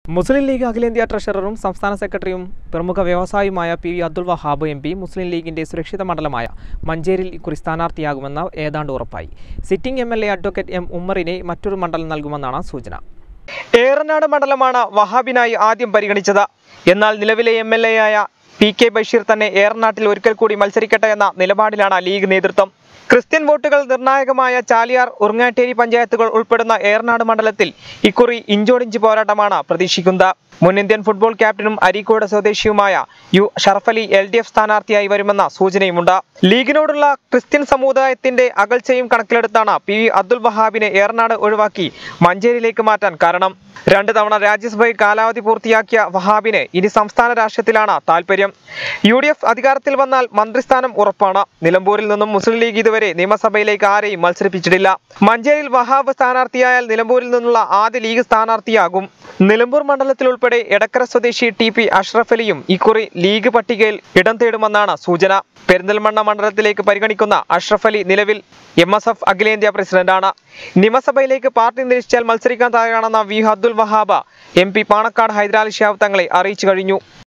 മുസ്ലിം league അഖിലേന്ത്യാ ട്രഷററും സംസ്ഥാന സെക്രട്ടറിയും പ്രമുഖ വ്യവസായിയുമായ P V Abdul Wahab M P Muslim ലീഗിന്റെ സുരക്ഷിത മണ്ഡലമായ മഞ്ചേരിയിൽ ഇക്കുറി സ്ഥാനാർത്ഥിയാകുമെന്ന് ഏതാണ്ട് ഉറപ്പായി sitting M L A advocate M ഉമ്മറിനെ മറ്റൊരു മണ്ഡലം നൽകുമെന്നാണ് സൂചന ഏറനാട് മണ്ഡലമാണ് വഹാബിനായി ആദ്യം പരിഗണിച്ചത് എന്നാൽ നിലവിലെ എം എൽ എ ആയ പി കെ ബഷീർ തന്നെ ഏറനാട്ടിൽ ഒരിക്കൽ കൂടി മത്സരിക്കട്ടെ എന്ന നിലപാടിലാണ് ലീഗ് നേതൃത്വം ക്രിസ്ത്യൻ വോട്ടുകൾ നിർണായകമായ ചാലിയാർ ഉറങ്ങാട്ടേരി പഞ്ചായത്തുകൾ ഉൾപ്പെടുന്ന ഏറനാട് മണ്ഡലത്തിൽ ഇക്കുറി ഇഞ്ചോടിഞ്ച് പോരാട്ടമാണ് പ്രതീക്ഷിക്കുന്നത് മുൻ ഇന്ത്യൻ ഫുട്ബോൾ ക്യാപ്റ്റനും അരീക്കോട് സ്വദേശിയുമായ U Sharafali L D F സ്ഥാനാർത്ഥിയായി വരുമെന്ന സൂചനയുമുണ്ട് ലീഗിനോടുള്ള ക്രിസ്ത്യൻ സമുദായത്തിന്റെ അകൽച്ചയും കണക്കിലെടുത്താണ് പി വി അബ്ദുൽ വഹാബിനെ ഏറനാട് ഒഴിവാക്കി മഞ്ചേരിയിലേക്ക് മാറ്റാൻ കാരണം രണ്ട് തവണ രാജ്യസഭയിൽ കാലാവധി പൂർത്തിയാക്കിയ വഹാബിന് ഇനി സംസ്ഥാന രാഷ്ട്രീയത്തിലാണ് താൽപര്യം യു ഡി എഫ് അധികാരത്തിൽ വന്നാൽ മന്ത്രിസ്ഥാനം ഉറപ്പാണ് നിലമ്പൂരിൽ നിന്നും മുസ്ലിം ലീഗ് ഇതുവരെ നിയമസഭയിലേക്ക് ആരെയും മത്സരിപ്പിച്ചിട്ടില്ല മഞ്ചേരിയിൽ വഹാബ് സ്ഥാനാർത്ഥിയായാൽ നിലമ്പൂരിൽ നിന്നുള്ള ആദ്യ ലീഗ് സ്ഥാനാർത്ഥിയാകും നിലമ്പൂർ മണ്ഡലത്തിൽ ഉൾപ്പെടെ എടക്കര സ്വദേശി ടി പി അഷ്റഫ് അലിയും ഇക്കുറി ലീഗ് പട്ടികയിൽ ഇടം തേടുമെന്നാണ് സൂചന പെരിന്തൽമണ്ണ മണ്ഡലത്തിലേക്ക് പരിഗണിക്കുന്ന അഷ്റഫ് അലി നിലവിൽ എം എസ് എഫ് അഖിലേന്ത്യാ പ്രസിഡന്റാണ് നിയമസഭയിലേക്ക് പാർട്ടി നിശ്ചയിച്ചാൽ മത്സരിക്കാൻ തയ്യാറാണെന്ന V Abdul Wahab M P Panakkad Hyderali Shihab തങ്ങളെ അറിയിച്ചു കഴിഞ്ഞു